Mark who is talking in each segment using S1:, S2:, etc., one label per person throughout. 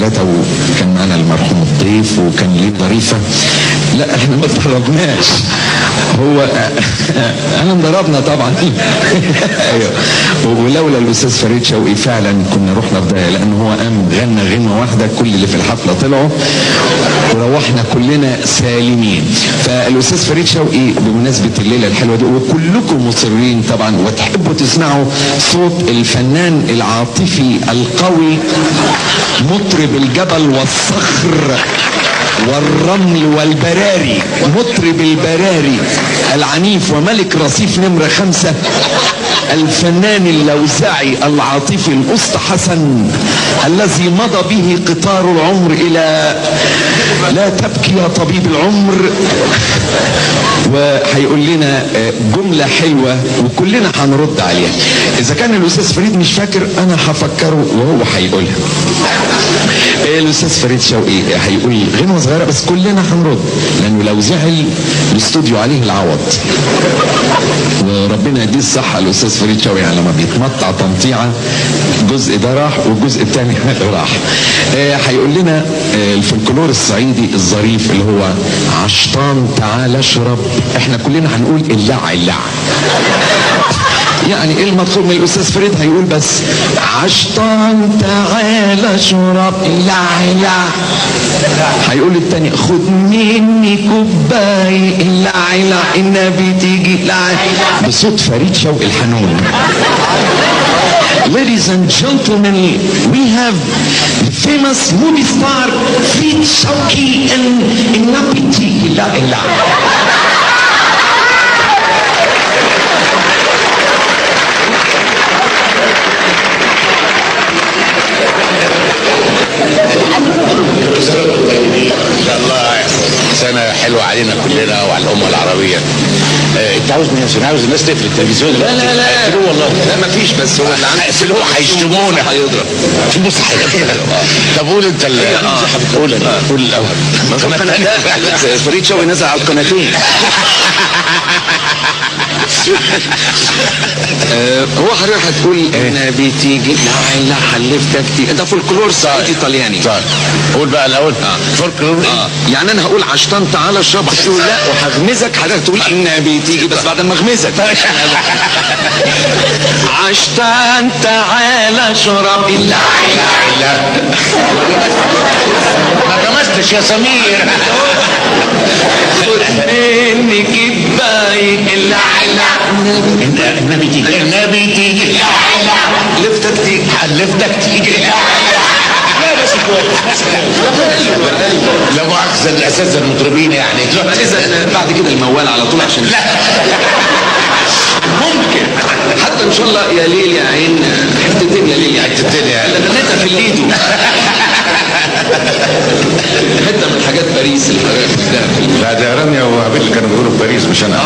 S1: ثلاثة وكان معانا المرحوم الضيف وكان ليه ظريفة لا احنا ما اتضربناش هو انا انضربنا طبعا ايوه ولولا الاستاذ فريد شوقي فعلا كنا رحنا في داهيه لان هو قام غنى غنوه واحده كل اللي في الحفله طلعوا وروحنا كلنا سالمين فالاستاذ فريد شوقي بمناسبه الليله الحلوه دي وكلكم مصرين طبعا وتحبوا تسمعوا صوت الفنان العاطفي القوي مطرب الجبل والصخر والرمل والبراري مطرب البراري العنيف وملك رصيف نمرة خمسة الفنان اللوزعي العاطفي الأسطى حسن الذي مضى به قطار العمر إلى لا تبكي يا طبيب العمر وهيقول لنا جملة حلوة وكلنا هنرد عليها إذا كان الأستاذ فريد مش فاكر أنا هفكره وهو هيقولها الأستاذ فريد شوقي هيقول غنوة صغيرة بس كلنا هنرد لأنه لو زعل الاستوديو عليه العوض وربنا يديه الصحة الأستاذ فريد شوقي يعني لما بيتمطع تمطيعة الجزء ده راح والجزء الثاني راح هيقول لنا الفلكلور الصعيدي الظريف اللي هو عشطان تعال اشرب احنا كلنا هنقول اللع اللع يعني ايه المطلوب من الاستاذ فريد هيقول بس عشطان تعال اشرب لا لا هيقول التاني خد مني كوباية لا لا النبي تيجي لا بصوت فريد شوقي الحنون Ladies and gentlemen, we have the famous movie star Frit Shauki and Inapiti. La la.
S2: ان شاء الله سنه حلوه علينا كلنا وعلى الامه العربيه آه، انت عاوز مين عشان عاوز الناس تقفل التلفزيون
S1: لا لا لا
S2: اقفلوه والله
S1: لا مفيش بس هو اللي عنده
S2: اقفلوه هيشتمونا
S1: هيضرب
S2: في بص هيضرب طب قول انت ال- قول قول الاول قناة تانية.
S1: فريد شوقي نزل على القناتين آه، هو حضرتك هتقول انا بتيجي لا لا حلفتك تيجي ده فولكلور صعيدي ايطالياني
S2: طيب قول بقى الاول فولكلور
S1: اه يعني انا هقول عشتان تعالى اشرب هتقول لا وهغمزك حضرتك تقول ان بتيجي بس بعد ما اغمزك عشتان تعالى اشرب لا
S2: لا ما غمزتش يا سمير
S1: خد مني كباية لا لا
S2: النبي تيجي النبي تيجي
S1: لفتك تيجي
S2: حلفتك تيجي لا بس كويس لا مؤاخذة الأساتذة المطربين يعني
S1: اذا بعد كده الموال على طول عشان
S2: لا
S1: ممكن حتى ان شاء الله يا ليل يا عين حتتين يا ليل يا عين
S2: حتتين يا عين.
S1: انا غنيتها في الليدو حته من حاجات باريس اللي حضرتك قلتها في الليدو
S2: لا ده رانيا وعبيد اللي كانوا بيقولوا في باريس مش انا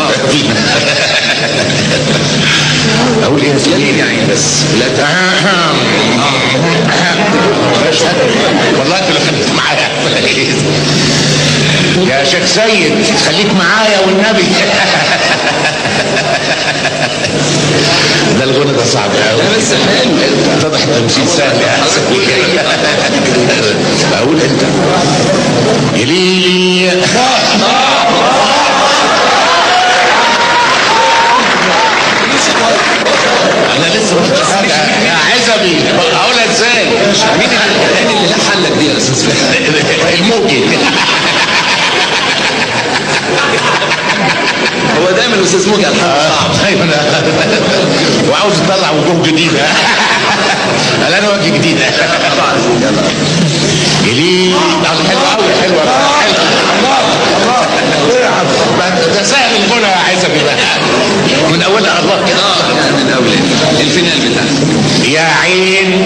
S2: اقول ايه يا
S1: يا
S2: سيدي
S1: ليل يا عين بس لا ت-
S2: والله انت اللي خليك معايا يا شيخ سيد خليك معايا والنبي ده الغنى ده صعب قوي
S1: لا بس حلو
S2: اتضح التمثيل سهل يعني اقول انت يا ليلي انا لسه ما قلتش حاجه يا عزبي اقولها ازاي
S1: مين الاغاني اللي لحن لك دي يا استاذ فتحي؟
S2: الموجي
S1: هو دايما الاستاذ موجي الحان صعب
S2: ايوه أنا- وعاوز يطلع وجوه جديده قال انا وجه جديد
S1: طبعا
S2: جليل حلوه قوي حلوه حلوه ده سهل الغنى يا عزبي بقى من اولها الله كده
S1: اه يعني من اول الفينال بتاعنا
S2: يا عين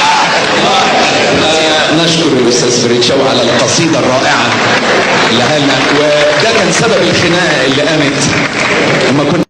S1: آه، نشكر الاستاذ فريد شوقي على القصيده الرائعه اللي قالنا وده كان سبب الخناقه اللي قامت لما كنا